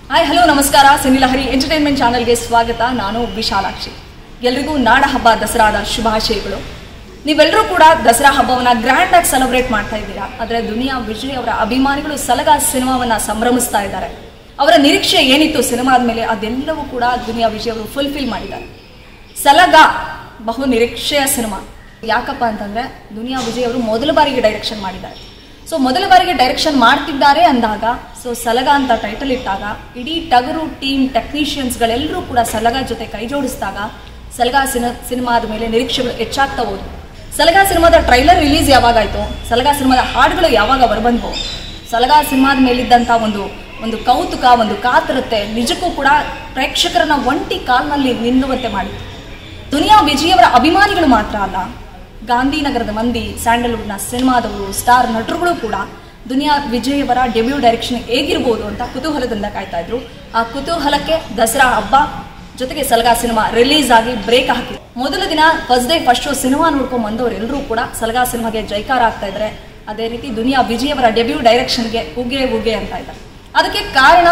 hi hello ನಮಸ್ಕಾರ ಸಿನಿಲಹರಿ entertainment ಚಾನಲ್ಗೆ ಸ್ವಾಗತ ನಾನು ವಿಶಾಲಾಕ್ಷಿ ಎಲ್ರಿಗೂ ನಾಡ ಹಬ್ಬ ದಸರಾದ ಶುಭಾಶಯಗಳು ನೀವೆಲ್ಲರೂ ಕೂಡ ದಸರಾ ಹಬ್ಬವನ್ನ ಗ್ರ್ಯಾಂಡ್ ಆಗಿ ಸೆಲೆಬ್ರೇಟ್ ಮಾಡ್ತಾ ಇದ್ದೀರಾ ಆದರೆ ದುನಿಯಾ ವಿಜಯ್ ಅವರ ಅಭಿಮಾನಿಗಳು ಸಲಗ ಸಿನಿಮಾವನ್ನ ಸಂಭ್ರಮಿಸ್ತಾ ಇದ್ದಾರೆ ಅವರ ನಿರೀಕ್ಷೆ ಏನಿತ್ತು ಸಿನಿಮಾದ ಮೇಲೆ ಅದೆಲ್ಲವೂ ಕೂಡ ದುನಿಯಾ ವಿಜಯ್ ಅವರು ಫುಲ್ಫಿಲ್ ಮಾಡಿದ್ದಾರೆ ಸಲಗ ಬಹು ನಿರೀಕ್ಷೆಯ ಸಿನಿಮಾ ಯಾಕಪ್ಪ ಅಂತಂದ್ರೆ ದುನಿಯಾ ವಿಜಯ್ ಅವರು ಮೊದಲ ಬಾರಿಗೆ ಡೈರೆಕ್ಷನ್ ಮಾಡಿದ್ದಾರೆ ಸೊ ಮೊದಲ ಬಾರಿಗೆ ಡೈರೆಕ್ಷನ್ ಮಾಡ್ತಿದ್ದಾರೆ ಅಂದಾಗ ಸೊ ಸಲಗ ಅಂತ ಟೈಟಲ್ ಇಟ್ಟಾಗ ಇಡೀ ಟಗರು ಟೀಮ್ ಟೆಕ್ನಿಷಿಯನ್ಸ್ಗಳೆಲ್ಲರೂ ಕೂಡ ಸಲಗ ಜೊತೆ ಕೈ ಜೋಡಿಸಿದಾಗ ಸಲಗ ಸಿನ ಸಿನಿಮಾದ ಮೇಲೆ ನಿರೀಕ್ಷೆಗಳು ಹೆಚ್ಚಾಗ್ತಾ ಹೋದ್ವು ಸಲಗ ಸಿನಿಮಾದ ಟ್ರೈಲರ್ ರಿಲೀಸ್ ಯಾವಾಗಾಯ್ತು ಸಲಗ ಸಿನಿಮಾದ ಹಾಡುಗಳು ಯಾವಾಗ ಹೊರಬಂದ್ವು ಸಲಗ ಸಿನಿಮಾದ ಮೇಲಿದ್ದಂಥ ಒಂದು ಒಂದು ಕೌತುಕ ಒಂದು ಕಾತರತೆ ನಿಜಕ್ಕೂ ಕೂಡ ಪ್ರೇಕ್ಷಕರನ್ನ ಒಂಟಿ ಕಾಲ್ನಲ್ಲಿ ನಿಲ್ಲುವಂತೆ ಮಾಡಿತು ದುನಿಯಾ ವಿಜಯವರ ಅಭಿಮಾನಿಗಳು ಮಾತ್ರ ಅಲ್ಲ ಗಾಂಧಿನಗರದ ಮಂದಿ ಸ್ಯಾಂಡಲ್ವುಡ್ನ ಸಿನಿಮಾದವರು ಸ್ಟಾರ್ ನಟರುಗಳು ಕೂಡ ದುನಿಯಾ ವಿಜಯವರ ಡೆಬ್ಯೂ ಡೈರೆಕ್ಷನ್ ಹೇಗಿರ್ಬೋದು ಅಂತ ಕುತೂಹಲದಿಂದ ಕಾಯ್ತಾ ಇದ್ರು ಆ ಕುತೂಹಲಕ್ಕೆ ದಸರಾ ಹಬ್ಬ ಜೊತೆಗೆ ಸಲಗಾ ಸಿನಿಮಾ ರಿಲೀಸ್ ಆಗಿ ಬ್ರೇಕ್ ಹಾಕಿದ್ರು ಮೊದಲ ದಿನ first day first show cinema ನೋಡ್ಕೊಂಡ್ ಬಂದವರು ಎಲ್ಲರೂ ಕೂಡ ಸಲಗಾ ಸಿನಿಮಾಗೆ ಜೈಕಾರ ಆಗ್ತಾ ಇದ್ದಾರೆ ಅದೇ ರೀತಿ ದುನಿಯಾ ವಿಜಯವರ ಡೆಬ್ಯೂ ಡೈರೆಕ್ಷನ್ಗೆ ಉಗೆ ಉಗೆ ಅಂತ ಇದ್ದಾರೆ ಅದಕ್ಕೆ ಕಾರಣ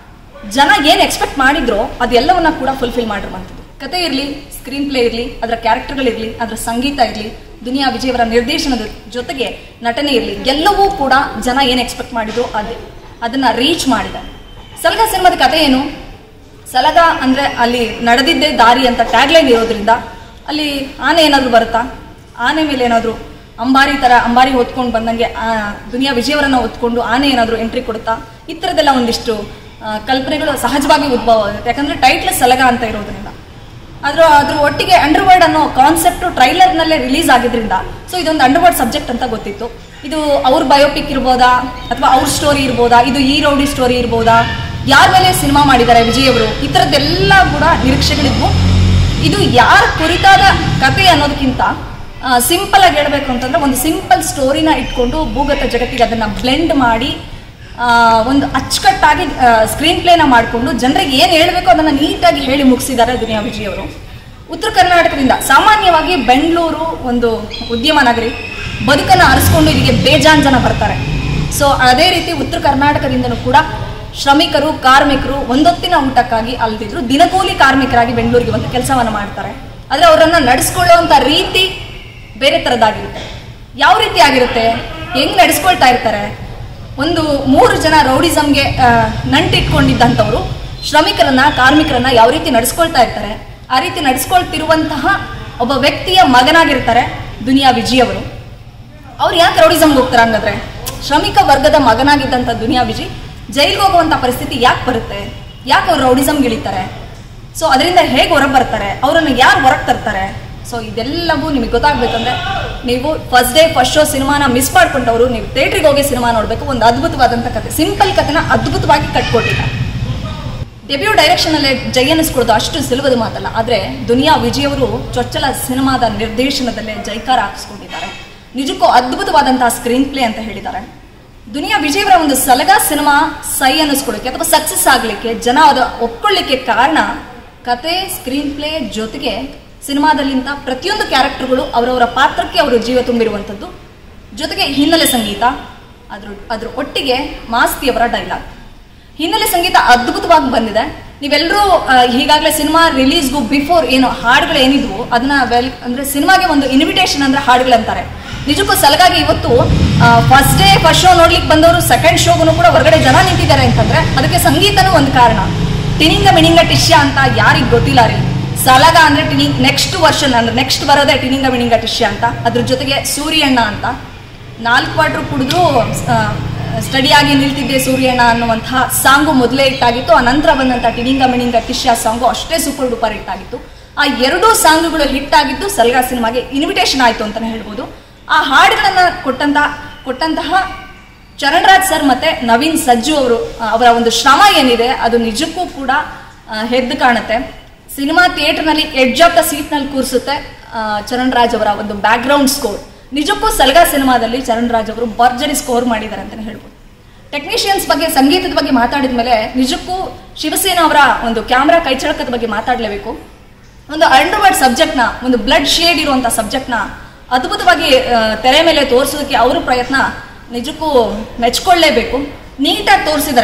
ಜನ ಏನ್ ಎಕ್ಸ್ಪೆಕ್ಟ್ ಮಾಡಿದ್ರೋ ಅದೆಲ್ಲವನ್ನ ಕೂಡ ಫುಲ್ಫಿಲ್ ಮಾಡಿರುವಂಥದ್ದು ಕತೆ ಇರಲಿ ಸ್ಕ್ರೀನ್ ಪ್ಲೇ ಇರಲಿ ಅದರ ಕ್ಯಾರೆಕ್ಟರ್ಗಳಿರಲಿ ಅದರ ಸಂಗೀತ ಇರಲಿ ದುನಿಯಾ ವಿಜಯವರ ನಿರ್ದೇಶನದ ಜೊತೆಗೆ ನಟನೆ ಇರಲಿ ಎಲ್ಲವೂ ಕೂಡ ಜನ ಏನ್ ಎಕ್ಸ್ಪೆಕ್ಟ್ ಮಾಡಿದ್ರು ಅದೇ ಅದನ್ನ ರೀಚ್ ಮಾಡಿದ್ದಾರೆ ಸಲಗ ಸಿನಿಮಾದ ಕತೆ ಏನು ಸಲಗ ಅಂದ್ರೆ ಅಲ್ಲಿ ನಡೆದಿದ್ದೇ ದಾರಿ ಅಂತ ಟ್ಯಾಗ್ಲೈನ್ ಇರೋದ್ರಿಂದ ಅಲ್ಲಿ ಆನೆ ಏನಾದ್ರು ಬರುತ್ತಾ ಆನೆ ಮೇಲೆ ಏನಾದ್ರು ಅಂಬಾರಿ ತರ ಅಂಬಾರಿ ಹೊತ್ಕೊಂಡು ಬಂದಂಗೆ ಆ ದುನಿಯಾ ವಿಜಯವರನ್ನ ಹೊತ್ಕೊಂಡು ಆನೆ ಏನಾದ್ರು ಎಂಟ್ರಿ ಕೊಡುತ್ತಾ ಈ ಥರದ್ದೆಲ್ಲ ಒಂದಿಷ್ಟು ಆ, ಕಲ್ಪನೆಗಳು ಸಹಜವಾಗಿ ಉದ್ಭವ ಆಗುತ್ತೆ ಯಾಕಂದ್ರೆ ಟೈಟ್ಲ್ ಸಲಗ ಅಂತ ಇರೋದ್ರಿಂದ ಅದ್ರ ಅದ್ರ ಒಟ್ಟಿಗೆ ಅಂಡರ್ವರ್ಡ್ ಅನ್ನೋ ಕಾನ್ಸೆಪ್ಟ್ ಟ್ರೈಲರ್ ನಲ್ಲೇ ರಿಲೀಸ್ ಆಗಿದ್ರಿಂದ ಸೊ ಇದೊಂದು ಅಂಡರ್ವರ್ಡ್ ಸಬ್ಜೆಕ್ಟ್ ಅಂತ ಗೊತ್ತಿತ್ತು ಇದು ಅವ್ರ ಬಯೋಪಿಕ್ ಇರ್ಬೋದಾ ಅಥವಾ ಅವ್ರ ಸ್ಟೋರಿ ಇರ್ಬೋದಾ ಇದು ಈ ರೌಡಿ ಸ್ಟೋರಿ ಇರ್ಬೋದಾ ಯಾರ ಮೇಲೆ ಸಿನಿಮಾ ಮಾಡಿದ್ದಾರೆ ವಿಜಯ್ ಅವರು ಈ ಥರದ್ದೆಲ್ಲ ಕೂಡ ನಿರೀಕ್ಷೆಗಳಿದ್ವು ಇದು ಯಾರ ಕುರಿತಾದ ಕತೆ ಅನ್ನೋದಕ್ಕಿಂತ ಸಿಂಪಲ್ ಆಗಿ ಹೇಳ್ಬೇಕು ಅಂತಂದ್ರೆ ಒಂದು ಸಿಂಪಲ್ ಸ್ಟೋರಿನ ಇಟ್ಕೊಂಡು ಭೂಗತ ಜಗತ್ತಿಗೆ ಅದನ್ನ ಬ್ಲೆಂಡ್ ಮಾಡಿ ಆ, ಒಂದು ಅಚ್ಚುಕಟ್ಟಾಗಿ ಸ್ಕ್ರೀನ್ ಪ್ಲೇನ ಮಾಡಿಕೊಂಡು ಜನರಿಗೆ ಏನು ಹೇಳಬೇಕು ಅದನ್ನ ನೀಟಾಗಿ ಹೇಳಿ ಮುಗಿಸಿದ್ದಾರೆ ದುನಿಯಾ ವಿಜಯ್ ಅವರು ಉತ್ತರ ಕರ್ನಾಟಕದಿಂದ ಸಾಮಾನ್ಯವಾಗಿ ಬೆಂಗಳೂರು ಒಂದು ಉದ್ಯಮ ನಗರಿ ಬದುಕನ್ನು ಅರಸ್ಕೊಂಡು ಇಲ್ಲಿಗೆ ಬೇಜಾನ್ ಜನ ಬರ್ತಾರೆ ಸೊ ಅದೇ ರೀತಿ ಉತ್ತರ ಕರ್ನಾಟಕದಿಂದನೂ ಕೂಡ ಶ್ರಮಿಕರು ಕಾರ್ಮಿಕರು ಒಂದೊತ್ತಿನ ಊಟಕ್ಕಾಗಿ ಅಲ್ದಿದ್ರು ದಿನಕೂಲಿ ಕಾರ್ಮಿಕರಾಗಿ ಬೆಂಗಳೂರಿಗೆ ಬಂದು ಕೆಲಸವನ್ನು ಮಾಡ್ತಾರೆ ಆದರೆ ಅವರನ್ನ ನಡೆಸ್ಕೊಳ್ಳುವಂಥ ರೀತಿ ಬೇರೆ ಥರದ್ದಾಗಿರುತ್ತೆ ಯಾವ ರೀತಿ ಆಗಿರುತ್ತೆ ಹೆಂಗ್ ನಡೆಸ್ಕೊಳ್ತಾ ಇರ್ತಾರೆ ಒಂದು ಮೂರು ಜನ ರೌಡಿಸಮ್ಗೆ ನಂಟಿಟ್ಕೊಂಡಿದ್ದಂಥವ್ರು ಶ್ರಮಿಕರನ್ನ ಕಾರ್ಮಿಕರನ್ನ ಯಾವ ರೀತಿ ನಡೆಸ್ಕೊಳ್ತಾ ಇರ್ತಾರೆ ಆ ರೀತಿ ನಡೆಸ್ಕೊಳ್ತಿರುವಂತಹ ಒಬ್ಬ ವ್ಯಕ್ತಿಯ ಮಗನಾಗಿರ್ತಾರೆ ದುನಿಯಾ ವಿಜಯ್ ಅವರು ಅವ್ರು ಯಾಕೆ ರೌಡಿಸಮ್ಗೆ ಹೋಗ್ತಾರೆ ಹಂಗಾದ್ರೆ ಶ್ರಮಿಕ ವರ್ಗದ ಮಗನಾಗಿದ್ದಂಥ ದುನಿಯಾ ವಿಜಯ್ ಜೈಲ್ಗೆ ಹೋಗುವಂಥ ಪರಿಸ್ಥಿತಿ ಯಾಕೆ ಬರುತ್ತೆ ಯಾಕೆ ಅವ್ರು ರೌಡಿಸಮ್ಗೆ ಇಳಿತಾರೆ ಸೊ ಅದರಿಂದ ಹೇಗೆ ಹೊರಗೆ ಬರ್ತಾರೆ ಅವರನ್ನು ಯಾರು ಹೊರಗೆ ತರ್ತಾರೆ ಸೊ ಇದೆಲ್ಲವೂ ನಿಮಗೆ ಗೊತ್ತಾಗ್ಬೇಕಂದ್ರೆ ನೀವು ಫಸ್ಟ್ ಡೇ ಫಸ್ಟ್ ಶೋ ಸಿನಿಮಾನ ಮಿಸ್ ಮಾಡ್ಕೊಂಡವರು ನೀವು ಥಿಯೇಟ್ರಿಗೆ ಹೋಗಿ ಸಿನಿಮಾ ನೋಡಬೇಕು ಒಂದು ಅದ್ಭುತವಾದಂಥ ಕತೆ ಸಿಂಪಲ್ ಕತೆನ ಅದ್ಭುತವಾಗಿ ಕಟ್ಕೊಟ್ಟಿದ್ದಾರೆ ಡೆಬ್ಯೂ ಡೈರೆಕ್ಷನ್ ಅಲ್ಲೇ ಜೈ ಅನ್ನಿಸ್ಕೊಡೋದು ಅಷ್ಟು ಸುಲಭದ ಮಾತಲ್ಲ ಆದರೆ ದುನಿಯಾ ವಿಜಯ್ ಅವರು ಚೊಚ್ಚಲ ಸಿನಿಮಾದ ನಿರ್ದೇಶನದಲ್ಲೇ ಜೈಕಾರ ಹಾಕಿಸ್ಕೊಂಡಿದ್ದಾರೆ ನಿಜಕ್ಕೂ ಅದ್ಭುತವಾದಂತಹ ಸ್ಕ್ರೀನ್ ಪ್ಲೇ ಅಂತ ಹೇಳಿದ್ದಾರೆ ದುನಿಯಾ ವಿಜಯ್ ಅವರ ಒಂದು ಸಲಗ ಸಿನಿಮಾ ಸೈ ಅನ್ನಿಸ್ಕೊಳ್ಳಿಕ್ಕೆ ಅಥವಾ ಸಕ್ಸಸ್ ಆಗಲಿಕ್ಕೆ ಜನ ಅದ ಒಪ್ಕೊಳ್ಳಿಕ್ಕೆ ಕಾರಣ ಕತೆ ಸ್ಕ್ರೀನ್ ಪ್ಲೇ ಜೊತೆಗೆ ಸಿನಿಮಾದಲ್ಲಿಂತ ಪ್ರತಿಯೊಂದು ಕ್ಯಾರೆಕ್ಟರ್ಗಳು ಅವರವರ ಪಾತ್ರಕ್ಕೆ ಅವರು ಜೀವ ತುಂಬಿರುವಂಥದ್ದು ಜೊತೆಗೆ ಹಿನ್ನೆಲೆ ಸಂಗೀತ ಅದ್ರ ಅದ್ರ ಒಟ್ಟಿಗೆ ಮಾಸ್ತಿಯವರ ಡೈಲಾಗ್ ಹಿನ್ನೆಲೆ ಸಂಗೀತ ಅದ್ಭುತವಾಗಿ ಬಂದಿದೆ ನೀವೆಲ್ಲರೂ ಈಗಾಗಲೇ ಸಿನಿಮಾ ರಿಲೀಸ್ಗೂ ಬಿಫೋರ್ ಏನು ಹಾಡುಗಳು ಏನಿದ್ವು ಅದನ್ನ ವೆಲ್ ಅಂದ್ರೆ ಸಿನಿಮಾಗೆ ಒಂದು ಇನ್ವಿಟೇಷನ್ ಅಂದ್ರೆ ಹಾಡುಗಳಂತಾರೆ ನಿಜಕ್ಕೂ ಸಲಗಾಗಿ ಇವತ್ತು ಫಸ್ಟ್ ಡೇ ಫಸ್ಟ್ ಶೋ ನೋಡ್ಲಿಕ್ಕೆ ಬಂದವರು ಸೆಕೆಂಡ್ ಶೋಗೂ ಕೂಡ ಹೊರಗಡೆ ಜನ ನಿಂತಿದ್ದಾರೆ ಅಂತಂದ್ರೆ ಅದಕ್ಕೆ ಸಂಗೀತನೂ ಒಂದು ಕಾರಣ ಟಿನಿಂಗ ಮಿನಿಂಗ ಟಿಶ್ಯ ಅಂತ ಯಾರಿಗೆ ಗೊತ್ತಿಲ್ಲ ರೀ ಸಲಗ ಅಂದ್ರೆ ಟಿನಿ ನೆಕ್ಸ್ಟ್ ವರ್ಷನ್ ಅಂದ್ರೆ ನೆಕ್ಸ್ಟ್ ಬರೋದೇ ಟಿನಿಂಗ ಮಿನಿಂಗ ಟಿಶ್ಯ ಅಂತ ಅದ್ರ ಜೊತೆಗೆ ಸೂರ್ಯಣ್ಣ ಅಂತ ನಾಲ್ಕು ವಾಟ್ರು ಕುಡಿದು ಸ್ಟಡಿಯಾಗಿ ನಿಲ್ತಿದ್ದೆ ಸೂರ್ಯಣ್ಣ ಅನ್ನುವಂತಹ ಸಾಂಗು ಮೊದಲೇ ಇಟ್ಟಾಗಿತ್ತು ಆ ನಂತರ ಬಂದಂಥ ಟಿನಿಂಗ ಮಿನಿಂಗ ಟಿಶ್ಯ ಸಾಂಗು ಅಷ್ಟೇ ಸೂಪರ್ ಡೂಪರ್ ಹಿಟ್ ಆಗಿತ್ತು ಆ ಎರಡೂ ಸಾಂಗುಗಳು ಹಿಟ್ ಆಗಿದ್ದು ಸಲ್ಗಾ ಸಿನಿಮಾಗೆ ಇನ್ವಿಟೇಷನ್ ಆಯಿತು ಅಂತಲೇ ಹೇಳ್ಬೋದು ಆ ಹಾಡುಗಳನ್ನ ಕೊಟ್ಟಂತ ಕೊಟ್ಟಂತಹ ಚರಣ್ ರಾಜ್ ಸರ್ ಮತ್ತೆ ನವೀನ್ ಸಜ್ಜು ಅವರು ಆ, ಅವರ ಒಂದು ಶ್ರಮ ಏನಿದೆ ಅದು ನಿಜಕ್ಕೂ ಕೂಡ ಆ, ಎದ್ದು ಕಾಣುತ್ತೆ ಸಿನಿಮಾ ಥಿಯೇಟರ್ನಲ್ಲಿ ಎಡ್ಜ್ ಆಫ್ ದ ಸೀಟ್ನಲ್ಲಿ ಕೂರಿಸುತ್ತೆ ಆ, ಚರಣ್ ರಾಜ್ ಅವರ ಒಂದು ಬ್ಯಾಕ್ಗ್ರೌಂಡ್ ಸ್ಕೋರ್ ನಿಜಕ್ಕೂ ಸಲ್ಗಾ ಸಿನಿಮಾದಲ್ಲಿ ಚರಣ್ ರಾಜ್ ಅವರು ಭರ್ಜರಿ ಸ್ಕೋರ್ ಮಾಡಿದ್ದಾರೆ ಅಂತಲೇ ಹೇಳ್ಬೋದು ಟೆಕ್ನಿಷಿಯನ್ಸ್ ಬಗ್ಗೆ ಸಂಗೀತದ ಬಗ್ಗೆ ಮಾತಾಡಿದ ಮೇಲೆ ನಿಜಕ್ಕೂ ಶಿವಸೇನಾ ಅವರ ಒಂದು ಕ್ಯಾಮ್ರಾ ಕೈಚಳಕದ ಬಗ್ಗೆ ಮಾತಾಡಲೇಬೇಕು ಒಂದು ಅಂಡರ್ವರ್ಡ್ ಸಬ್ಜೆಕ್ಟ್ನ ಒಂದು ಬ್ಲಡ್ ಶೇಡ್ ಇರುವಂಥ ಸಬ್ಜೆಕ್ಟ್ನ ಅದ್ಭುತವಾಗಿ ಆ, ತೆರೆ ಮೇಲೆ ತೋರಿಸೋದಕ್ಕೆ ಅವರು ಪ್ರಯತ್ನ ನಿಜಕ್ಕೂ ಮೆಚ್ಕೊಳ್ಳೇಬೇಕು ನೀಟಾಗಿ ತೋರಿಸಿದ್ದಾರೆ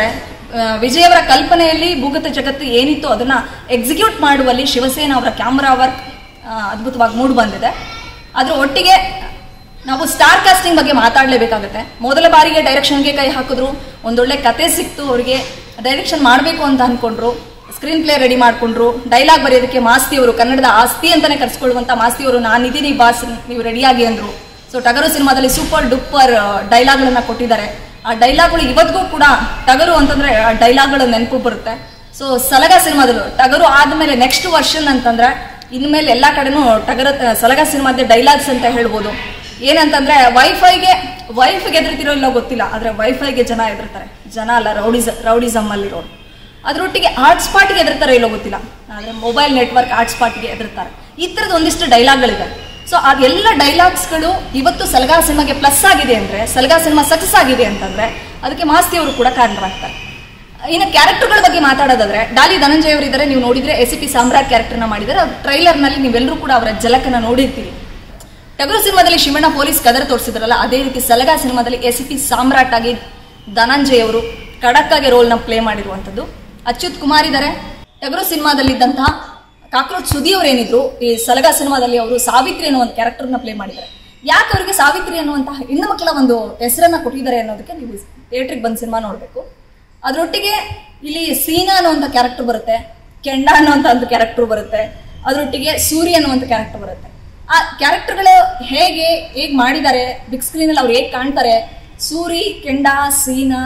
ಆ, ವಿಜಯ್ ಅವರ ಕಲ್ಪನೆಯಲ್ಲಿ ಭೂಗತ ಜಗತ್ತು ಏನಿತ್ತು ಅದನ್ನ ಎಕ್ಸಿಕ್ಯೂಟ್ ಮಾಡುವಲ್ಲಿ ಶಿವಸೇನ ಅವರ ಕ್ಯಾಮ್ರಾ ವರ್ಕ್ ಅದ್ಭುತವಾಗಿ ಮೂಡ್ ಬಂದಿದೆ ಅದ್ರ ಒಟ್ಟಿಗೆ ನಾವು ಸ್ಟಾರ್ ಕಾಸ್ಟಿಂಗ್ ಬಗ್ಗೆ ಮಾತಾಡಲೇಬೇಕಾಗುತ್ತೆ ಮೊದಲ ಬಾರಿಗೆ ಡೈರೆಕ್ಷನ್ಗೆ ಕೈ ಹಾಕಿದ್ರು ಒಂದೊಳ್ಳೆ ಕತೆ ಸಿಕ್ತು ಅವರಿಗೆ ಡೈರೆಕ್ಷನ್ ಮಾಡಬೇಕು ಅಂತ ಅನ್ಕೊಂಡ್ರು ಸ್ಕ್ರೀನ್ ಪ್ಲೇ ರೆಡಿ ಮಾಡ್ಕೊಂಡ್ರು ಡೈಲಾಗ್ ಬರೆಯೋದಕ್ಕೆ ಮಾಸ್ತಿ ಅವರು ಕನ್ನಡದ ಆಸ್ತಿ ಅಂತಾನೆ ಕರ್ಸ್ಕೊಳ್ಳುವಂತ ಮಾಸ್ತಿ ಅವರು ನಾನಿದ್ದೀನಿ ಬಾಸ್ ನೀವು ರೆಡಿಯಾಗಿ ಅಂದ್ರು ಸೊ ಟಗರು ಸಿನಿಮಾದಲ್ಲಿ ಸೂಪರ್ ಡೂಪರ್ ಡೈಲಾಗ್ಗಳನ್ನ ಕೊಟ್ಟಿದ್ದಾರೆ ಆ ಡೈಲಾಗ್ಗಳು ಇವತ್ತಿಗೂ ಕೂಡ ಟಗರು ಅಂತಂದ್ರೆ ಆ ಡೈಲಾಗ್ಗಳು ನೆನಪು ಬರುತ್ತೆ ಸೊ ಸಲಗ ಸಿನಿಮಾದಲ್ಲೂ ಟಗರು ಆದ್ಮೇಲೆ ನೆಕ್ಸ್ಟ್ ವರ್ಷನ್ ಅಂತಂದ್ರೆ ಇನ್ಮೇಲೆ ಎಲ್ಲಾ ಕಡೆನೂ ಟಗರ ಸಲಗ ಸಿನಿಮಾದ ಡೈಲಾಗ್ಸ್ ಅಂತ ಹೇಳ್ಬೋದು ಏನಂತಂದ್ರೆ ವೈಫೈಗೆ ವೈಫ್ಗೆ ಎದುರ್ತಿರೋ ಇಲ್ಲೋ ಗೊತ್ತಿಲ್ಲ ಆದ್ರೆ ವೈಫೈಗೆ ಜನ ಎದುರ್ತಾರೆ ಜನ ಅಲ್ಲ ರೌಡಿಸ್ ರೌಡಿಸಮ್ ಅಲ್ಲಿರೋರು ಅದರೊಟ್ಟಿಗೆ ಆರ್ಟ್ ಸ್ಪಾಟ್ಗೆ ಎದುರ್ತಾರೆ ಇಲ್ಲೋ ಗೊತ್ತಿಲ್ಲ ಆದ್ರೆ ಮೊಬೈಲ್ ನೆಟ್ವರ್ಕ್ ಆರ್ಟ್ ಸ್ಪಾಟ್ಗೆ ಎದುರ್ತಾರೆ ಈ ಥರದ ಒಂದಿಷ್ಟು ಡೈಲಾಗ್ಗಳಿದೆ ಸೊ ಅದೆಲ್ಲ ಡೈಲಾಗ್ಸ್ಗಳು ಇವತ್ತು ಸಲಗಾ ಸಿನಿಮಾಗೆ ಪ್ಲಸ್ ಆಗಿದೆ ಅಂದ್ರೆ ಸಲಗಾ ಸಿನಿಮಾ ಸಕ್ಸಸ್ ಆಗಿದೆ ಅಂತಂದ್ರೆ ಅದಕ್ಕೆ ಮಾಸ್ತಿ ಅವರು ಕೂಡ ಕಾರಣರಾಗ್ತಾರೆ ಇನ್ನು ಕ್ಯಾರೆಕ್ಟರ್ಗಳ ಬಗ್ಗೆ ಮಾತಾಡೋದಾದ್ರೆ ಡಾಲಿ ಧನಂಜಯ ಅವರು ಇದ್ದಾರೆ ನೀವು ನೋಡಿದ್ರೆ ಎಸ್ ಪಿ ಸಾಮ್ರಾಟ್ ಕ್ಯಾರೆಕ್ಟರ್ನ ಮಾಡಿದ್ದಾರೆ ಟ್ರೈಲರ್ ನಲ್ಲಿ ನೀವೆಲ್ಲರೂ ಕೂಡ ಅವರ ಜಲಕನ್ನ ನೋಡಿರ್ತೀರಿ ಟಗರು ಸಿನಿಮಾದಲ್ಲಿ ಶಿವಣ್ಣ ಪೊಲೀಸ್ ಕದರ ತೋರಿಸಿದ್ರಲ್ಲ ಅದೇ ರೀತಿ ಸಲಗಾ ಸಿನಿಮಾದಲ್ಲಿ ಎಸ್ ಪಿ ಸಾಮ್ರಾಟ್ ಆಗಿ ಧನಂಜಯ್ ಅವರು ಖಡಕ್ ಆಗಿ ರೋಲ್ನ ಪ್ಲೇ ಮಾಡಿರುವಂಥದ್ದು ಅಚ್ಯುತ್ ಕುಮಾರ್ ಇದ್ದಾರೆ ಟಗರು ಸಿನಿಮಾದಲ್ಲಿದ್ದಂತಹ ಕಾಕ್ರೋಚ್ ಸುದಿ ಅವ್ರು ಏನಿದ್ರು ಈ ಸಲಗಾ ಸಿನಿಮಾದಲ್ಲಿ ಅವರು ಸಾವಿತ್ರಿ ಅನ್ನೋ ಒಂದು ಕ್ಯಾರೆಕ್ಟರ್ನ ಪ್ಲೇ ಮಾಡಿದ್ದಾರೆ ಯಾಕೆ ಅವರಿಗೆ ಸಾವಿತ್ರಿ ಅನ್ನುವಂತಹ ಹೆಣ್ಣು ಮಕ್ಕಳ ಒಂದು ಹೆಸರನ್ನ ಕೊಟ್ಟಿದ್ದಾರೆ ಅನ್ನೋದಕ್ಕೆ ನೀವು ಥಿಯೇಟ್ರಿಗೆ ಬಂದು ಸಿನಿಮಾ ನೋಡಬೇಕು ಅದರೊಟ್ಟಿಗೆ ಇಲ್ಲಿ ಸೀನಾ ಅನ್ನುವಂಥ ಕ್ಯಾರೆಕ್ಟರ್ ಬರುತ್ತೆ ಕೆಂಡ ಅನ್ನುವಂಥ ಒಂದು ಕ್ಯಾರೆಕ್ಟರ್ ಬರುತ್ತೆ ಅದರೊಟ್ಟಿಗೆ ಸೂರ್ಯ ಅನ್ನುವಂಥ ಕ್ಯಾರೆಕ್ಟರ್ ಬರುತ್ತೆ ಆ ಕ್ಯಾರೆಕ್ಟರ್ಗಳು ಹೇಗೆ ಹೇಗೆ ಮಾಡಿದ್ದಾರೆ ಬಿಗ್ ಸ್ಕ್ರೀನಲ್ಲಿ ಅವ್ರು ಹೇಗೆ ಕಾಣ್ತಾರೆ Suri Kenda Seena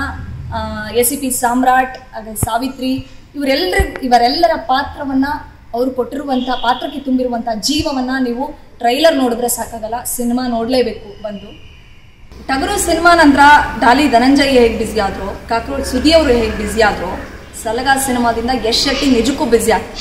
A C P Samrat ಹಾಗೆ ಸಾವಿತ್ರಿ ಇವರೆಲ್ಲರ ಇವರೆಲ್ಲರ ಪಾತ್ರವನ್ನ ಅವರು ಕೊಟ್ಟಿರುವಂಥ ಪಾತ್ರಕ್ಕೆ ತುಂಬಿರುವಂಥ ಜೀವವನ್ನ ನೀವು ಟ್ರೈಲರ್ ನೋಡಿದ್ರೆ ಸಾಕಾಗಲ್ಲ ಸಿನಿಮಾ ನೋಡಲೇಬೇಕು ಬಂದು ಟಗರು ಸಿನಿಮಾ ನಂತರ ಡಾಲಿ ಧನಂಜಯ್ ಹೇಗೆ ಬ್ಯುಸಿ ಆದ್ರು ಕಾಕ್ರೋಚ್ ಸುದಿ ಅವರು ಹೇಗೆ ಬ್ಯುಸಿ ಆದ್ರು ಸಲಗಾ ಸಿನಿಮಾದಿಂದ ಯಶ್ ಶೆಟ್ಟಿ ನಿಜಕ್ಕೂ ಬ್ಯುಸಿ ಆಗ್ತಾರೆ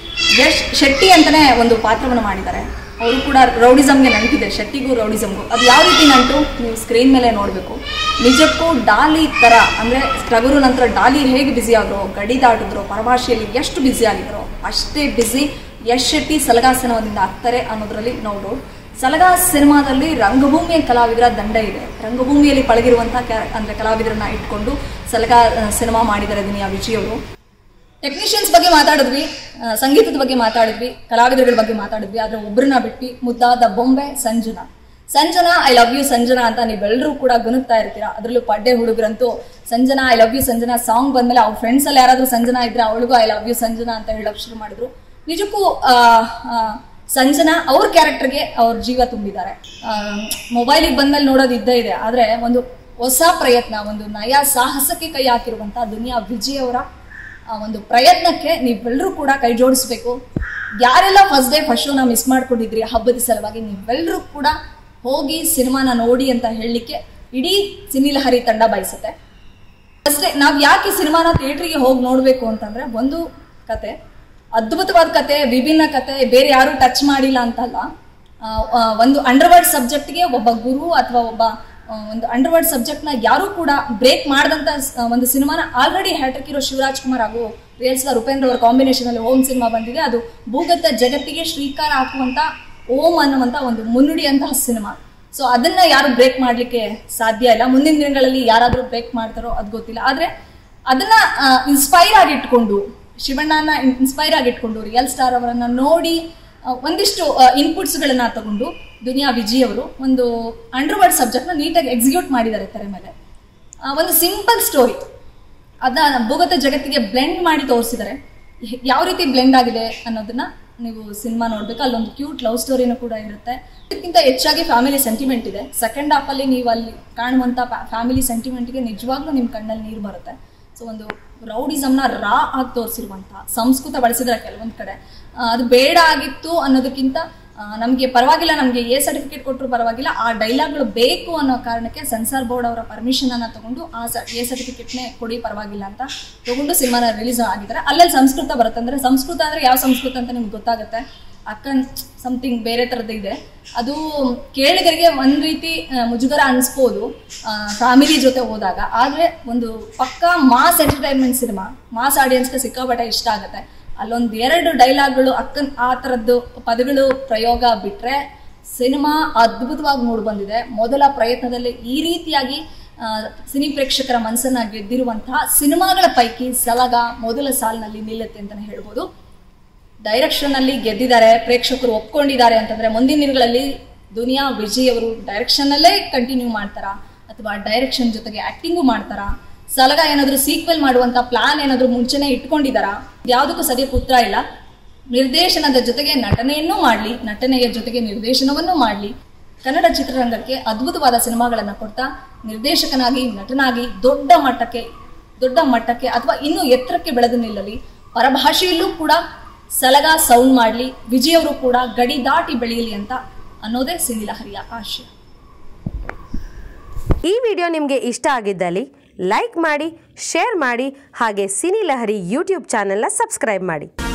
ಯಶ್ ಶೆಟ್ಟಿ ಅಂತಾನೆ ಒಂದು ಪಾತ್ರವನ್ನು ಮಾಡಿದ್ದಾರೆ ಅವರು ಕೂಡ ರೌಡಿಸಮ್ಗೆ ನಂಟಿದೆ ಶೆಟ್ಟಿಗೂ ರೌಡಿಸಮ್ಗೂ ಅದು ಯಾವ ರೀತಿ ನಂಟು ನೀವು ಸ್ಕ್ರೀನ್ ಮೇಲೆ ನೋಡಬೇಕು ನಿಜಕ್ಕೂ ಡಾಲಿ ಥರ ಅಂದರೆ ಟಗರು ನಂತರ ಡಾಲಿ ಹೇಗೆ ಬ್ಯುಸಿ ಆದ್ರು ಗಡಿ ದಾಟಿದ್ರು ಪರಭಾಷೆಯಲ್ಲಿ ಎಷ್ಟು ಬ್ಯುಸಿ ಆಗಿದ್ರು ಅಷ್ಟೇ ಬ್ಯುಸಿ ಯಶ್ ಶೆಟ್ಟಿ ಸಲಗಾ ಸಿನಿಮಾದಿಂದ ಆಗ್ತಾರೆ ಅನ್ನೋದ್ರಲ್ಲಿ ನೋಡು ಸಲಗಾ ಸಿನಿಮಾದಲ್ಲಿ ರಂಗಭೂಮಿಯ ಕಲಾವಿದರ ದಂಡ ಇದೆ ರಂಗಭೂಮಿಯಲ್ಲಿ ಪಳಗಿರುವಂತಹ ಕ್ಯಾ ಅಂದ್ರೆ ಕಲಾವಿದರನ್ನ ಇಟ್ಕೊಂಡು ಸಲಗಾ ಆ, ಸಿನಿಮಾ ಮಾಡಿದ್ದಾರೆ ದುನಿಯಾ ವಿಜಯ್ ಅವರು ಟೆಕ್ನಿಷಿಯನ್ಸ್ ಬಗ್ಗೆ ಮಾತಾಡಿದ್ವಿ ಆ, ಸಂಗೀತದ ಬಗ್ಗೆ ಮಾತಾಡಿದ್ವಿ ಕಲಾವಿದರುಗಳ ಬಗ್ಗೆ ಮಾತಾಡಿದ್ವಿ ಆದ್ರೆ ಒಬ್ಬರನ್ನ ಬಿಟ್ಟು ಮುದ್ದಾದ ಬೊಂಬೆ Sanjana Sanjana I love you Sanjana ಅಂತ ನೀವೆಲ್ಲರೂ ಕೂಡ ಗುನುಗ್ತಾ ಇರ್ತೀರಾ ಅದರಲ್ಲೂ ಪಡ್ಡೆ ಹುಡುಗರಂತೂ Sanjana I love you Sanjana song ಬಂದ್ಮೇಲೆ ಅವ್ರ ಫ್ರೆಂಡ್ಸ್ ಅಲ್ಲಿ ಯಾರಾದ್ರೂ ಸಂಜನಾ ಇದ್ರೆ ಅವಳಿಗೂ ಐ ಲವ್ ಯು ಸಂಜನಾ ಅಂತ ಹೇಳಕ್ ಶುರು ಮಾಡಿದ್ರು ನಿಜಕ್ಕೂ ಆ, ಆ, ಸಂಜನಾ ಅವ್ರ ಕ್ಯಾರೆಕ್ಟರ್ಗೆ ಅವ್ರ ಜೀವ ತುಂಬಿದ್ದಾರೆ ಮೊಬೈಲಿಗೆ ಬಂದ್ಮೇಲೆ ನೋಡೋದು ಇದ್ದೇ ಇದೆ ಆದ್ರೆ ಒಂದು ಹೊಸ ಪ್ರಯತ್ನ ಒಂದು ನಯ ಸಾಹಸಕ್ಕೆ ಕೈ ಹಾಕಿರುವಂತಹ ದುನಿಯಾ ವಿಜಯ್ ಅವರ ಆ ಒಂದು ಪ್ರಯತ್ನಕ್ಕೆ ನೀವೆಲ್ಲರೂ ಕೂಡ ಕೈ ಜೋಡಿಸ್ಬೇಕು ಯಾರೆಲ್ಲ ಫಸ್ಟ್ ಡೇ ಫಸ್ಟ್ ಶೋನ ಮಿಸ್ ಮಾಡ್ಕೊಂಡಿದ್ರಿ ಹಬ್ಬದ ಸಲುವಾಗಿ ನೀವೆಲ್ಲರೂ ಕೂಡ ಹೋಗಿ ಸಿನಿಮಾನ ನೋಡಿ ಅಂತ ಹೇಳಲಿಕ್ಕೆ ಇಡೀ ಸಿನಿಲಹರಿ ತಂಡ ಬಯಸುತ್ತೆ ಅಷ್ಟೇ ನಾವು ಯಾಕೆ ಸಿನಿಮಾನ ಥಿಯೇಟ್ರಿಗೆ ಹೋಗಿ ನೋಡಬೇಕು ಅಂತಂದ್ರೆ ಒಂದು ಕತೆ ಅದ್ಭುತವಾದ ಕತೆ ವಿಭಿನ್ನ ಕತೆ ಬೇರೆ ಯಾರು ಟಚ್ ಮಾಡಿಲ್ಲ ಅಂತಲ್ಲ ಆ, ಆ, ಒಂದು ಅಂಡರ್ವರ್ಡ್ ಸಬ್ಜೆಕ್ಟ್ಗೆ ಒಬ್ಬ ಗುರು ಅಥವಾ ಒಬ್ಬ ಆ, ಒಂದು ಅಂಡರ್ವರ್ಡ್ ಸಬ್ಜೆಕ್ಟ್ನ ಯಾರೂ ಕೂಡ ಬ್ರೇಕ್ ಮಾಡದಂತ ಸ- ಒಂದು ಸಿನಿಮಾನ ಆಲ್ರೆಡಿ ಹ್ಯಾಟ್ರಿಕ್ ಇರೋ ಶಿವರಾಜ್ ಕುಮಾರ್ ಹಾಗೂ ರಿಯಲ್ ಸ್ಟಾರ್ ಉಪೇಂದ್ರ ಅವರ ಕಾಂಬಿನೇಷನ್ ಅಲ್ಲಿ ಓಂ ಸಿನಿಮಾ ಬಂದಿದೆ ಅದು ಭೂಗತ ಜಗತ್ತಿಗೆ ಶ್ರೀಕಾರ ಹಾಕುವಂತ ಓಂ ಅನ್ನುವಂತ ಒಂದು ಮುನ್ನುಡಿಯಂತಹ ಸಿನಿಮಾ ಸೊ ಅದನ್ನ ಯಾರು ಬ್ರೇಕ್ ಮಾಡ್ಲಿಕ್ಕೆ ಸಾಧ್ಯ ಇಲ್ಲ ಮುಂದಿನ ದಿನಗಳಲ್ಲಿ ಯಾರಾದ್ರೂ ಬ್ರೇಕ್ ಮಾಡ್ತಾರೋ ಅದು ಗೊತ್ತಿಲ್ಲ ಆದ್ರೆ ಅದನ್ನ ಇನ್ಸ್ಪೈರ್ ಆಗಿ ಇಟ್ಕೊಂಡು ಶಿವಣ್ಣನ ಇನ್ಸ್ಪೈರ್ ಆಗಿ ಇಟ್ಕೊಂಡು ರಿಯಲ್ ಸ್ಟಾರ್ ಅವರನ್ನ ನೋಡಿ ಆ, ಒಂದಿಷ್ಟು ಇನ್ಪುಟ್ಸ್ಗಳನ್ನ ತಗೊಂಡು ದುನಿಯಾ ವಿಜಯ್ ಅವರು ಒಂದು ಅಂಡರ್ವರ್ಡ್ ಸಬ್ಜೆಕ್ಟ್ನ ನೀಟಾಗಿ ಎಕ್ಸಿಕ್ಯೂಟ್ ಮಾಡಿದ್ದಾರೆ ತೆರೆ ಮೇಲೆ ಆ, ಒಂದು ಸಿಂಪಲ್ ಸ್ಟೋರಿ ಅದನ್ನ ಭೂಗತ ಜಗತ್ತಿಗೆ ಬ್ಲೆಂಡ್ ಮಾಡಿ ತೋರಿಸಿದ್ದಾರೆ ಯಾವ ರೀತಿ ಬ್ಲೆಂಡ್ ಆಗಿದೆ ಅನ್ನೋದನ್ನ ನೀವು ಸಿನಿಮಾ ನೋಡ್ಬೇಕು ಅಲ್ಲೊಂದು ಕ್ಯೂಟ್ ಲವ್ ಸ್ಟೋರಿನೂ ಕೂಡ ಇರುತ್ತೆ ಇದಕ್ಕಿಂತ ಹೆಚ್ಚಾಗಿ ಫ್ಯಾಮಿಲಿ ಸೆಂಟಿಮೆಂಟ್ ಇದೆ ಸೆಕೆಂಡ್ ಹಾಫ್ ಅಲ್ಲಿ ನೀವು ಅಲ್ಲಿ ಕಾಣುವಂತ ಫ್ಯಾಮಿಲಿ ಸೆಂಟಿಮೆಂಟ್ಗೆ ನಿಜವಾಗ್ಲೂ ನಿಮ್ಮ ಕಣ್ಣಲ್ಲಿ ನೀರು ಬರುತ್ತೆ ಸೊ ಒಂದು ರೌಡಿಸಮ್ನ ರಾ ಆಗಿ ತೋರಿಸಿರುವಂತ ಸಂಸ್ಕೃತ ಬಳಸಿದ್ರೆ ಕೆಲವೊಂದ್ ಕಡೆ ಆ, ಅದು ಬೇಡ ಆಗಿತ್ತು ಅನ್ನೋದಕ್ಕಿಂತ ನಮಗೆ ಪರವಾಗಿಲ್ಲ ನಮಗೆ ಎ ಸರ್ಟಿಫಿಕೇಟ್ ಕೊಟ್ಟರು ಪರವಾಗಿಲ್ಲ ಆ ಡೈಲಾಗ್ಗಳು ಬೇಕು ಅನ್ನೋ ಕಾರಣಕ್ಕೆ ಸೆನ್ಸಾರ್ ಬೋರ್ಡ್ ಅವರ ಪರ್ಮಿಷನ್ ಅನ್ನ ತಗೊಂಡು ಆ ಸ ಎ ಸರ್ಟಿಫಿಕೇಟ್ನೇ ಕೊಡಿ ಪರವಾಗಿಲ್ಲ ಅಂತ ತಗೊಂಡು ಸಿನಿಮಾನ ರಿಲೀಸ್ ಆಗಿದ್ದಾರೆ ಅಲ್ಲಲ್ಲಿ ಸಂಸ್ಕೃತ ಬರುತ್ತೆ ಅಂದ್ರೆ ಸಂಸ್ಕೃತ ಅಂದ್ರೆ ಯಾವ ಸಂಸ್ಕೃತ ಅಂತ ನಿಮ್ಗೆ ಗೊತ್ತಾಗುತ್ತೆ ಅಕ್ಕನ್ ಸಮಥಿಂಗ್ ಬೇರೆ ಥರದ್ದು ಇದೆ ಅದು ಕೇಳಿಗರಿಗೆ ಒಂದ್ ರೀತಿ ಆ, ಮುಜುಗರ ಅನಿಸ್ಬೋದು ಫ್ಯಾಮಿಲಿ ಜೊತೆ ಹೋದಾಗ ಆದ್ರೆ ಒಂದು ಪಕ್ಕಾ ಮಾಸ್ ಎಂಟರ್ಟೈನ್ಮೆಂಟ್ ಸಿನಿಮಾ ಮಾಸ್ ಆಡಿಯನ್ಸ್ಗೆ ಸಿಕ್ಕಾಪಟ್ಟೆ ಇಷ್ಟ ಆಗುತ್ತೆ ಅಲ್ಲೊಂದ್ ಎರಡು ಡೈಲಾಗ್ಗಳು ಅಕ್ಕನ್ ಆ ಥರದ್ದು ಪದಗಳು ಪ್ರಯೋಗ ಬಿಟ್ರೆ ಸಿನಿಮಾ ಅದ್ಭುತವಾಗಿ ಮೂಡಿ ಬಂದಿದೆ ಮೊದಲ ಪ್ರಯತ್ನದಲ್ಲಿ ಈ ರೀತಿಯಾಗಿ ಆ, ಸಿನಿ ಪ್ರೇಕ್ಷಕರ ಮನಸ್ಸನ್ನ ಗೆದ್ದಿರುವಂತಹ ಸಿನಿಮಾಗಳ ಪೈಕಿ ಸಲಗ ಮೊದಲ ಸಾಲಿನಲ್ಲಿ ನಿಲ್ಲುತ್ತೆ ಅಂತಲೇ ಹೇಳ್ಬೋದು ಡೈರೆಕ್ಷನ್ ಅಲ್ಲಿ ಗೆದ್ದಿದ್ದಾರೆ ಪ್ರೇಕ್ಷಕರು ಒಪ್ಕೊಂಡಿದ್ದಾರೆ ಅಂತಂದ್ರೆ ಮುಂದಿನ ದಿನಗಳಲ್ಲಿ ದುನಿಯಾ ವಿಜಯ್ ಅವರು ಡೈರೆಕ್ಷನ್ ಅಲ್ಲೇ ಕಂಟಿನ್ಯೂ ಮಾಡ್ತಾರಾ ಅಥವಾ ಡೈರೆಕ್ಷನ್ ಜೊತೆಗೆ ಆಕ್ಟಿಂಗು ಮಾಡ್ತಾರಾ ಸಲಗ ಏನಾದರೂ ಸೀಕ್ವೆಲ್ ಮಾಡುವಂತ ಪ್ಲಾನ್ ಏನಾದರೂ ಮುಂಚೆನೆ ಇಟ್ಕೊಂಡಿದ್ದಾರಾ ಯಾವುದಕ್ಕೂ ಸದ್ಯಕ್ಕೆ ಉತ್ತರ ಇಲ್ಲ ನಿರ್ದೇಶನದ ಜೊತೆಗೆ ನಟನೆಯನ್ನೂ ಮಾಡಲಿ ನಟನೆಯ ಜೊತೆಗೆ ನಿರ್ದೇಶನವನ್ನು ಮಾಡಲಿ ಕನ್ನಡ ಚಿತ್ರರಂಗಕ್ಕೆ ಅದ್ಭುತವಾದ ಸಿನಿಮಾಗಳನ್ನು ಕೊಡ್ತಾ ನಿರ್ದೇಶಕನಾಗಿ ನಟನಾಗಿ ದೊಡ್ಡ ಮಟ್ಟಕ್ಕೆ ದೊಡ್ಡ ಮಟ್ಟಕ್ಕೆ ಅಥವಾ ಇನ್ನೂ ಎತ್ತರಕ್ಕೆ ಬೆಳೆದು ನಿಲ್ಲಲಿ ಪರಭಾಷೆಯಲ್ಲೂ ಕೂಡ ಸಲಗ ಸೌಂಡ್ ಮಾಡಲಿ ವಿಜಯ್ ಅವರು ಕೂಡ ಗಡಿ ದಾಟಿ ಬೆಳೆಯಲಿ ಅಂತ ಅನ್ನೋದೇ ಸಿನಿಲಹರಿಯ ಆಶಯ ಈ ವಿಡಿಯೋ ನಿಮಗೆ ಇಷ್ಟ ಆಗಿದ್ದಲ್ಲಿ ಲೈಕ್ ಮಾಡಿ ಶೇರ್ ಮಾಡಿ ಹಾಗೆ ಸಿನಿ ಲಹರಿ ಯೂಟ್ಯೂಬ್ ಚಾನೆಲ್ನ ಸಬ್ಸ್ಕ್ರೈಬ್ ಮಾಡಿ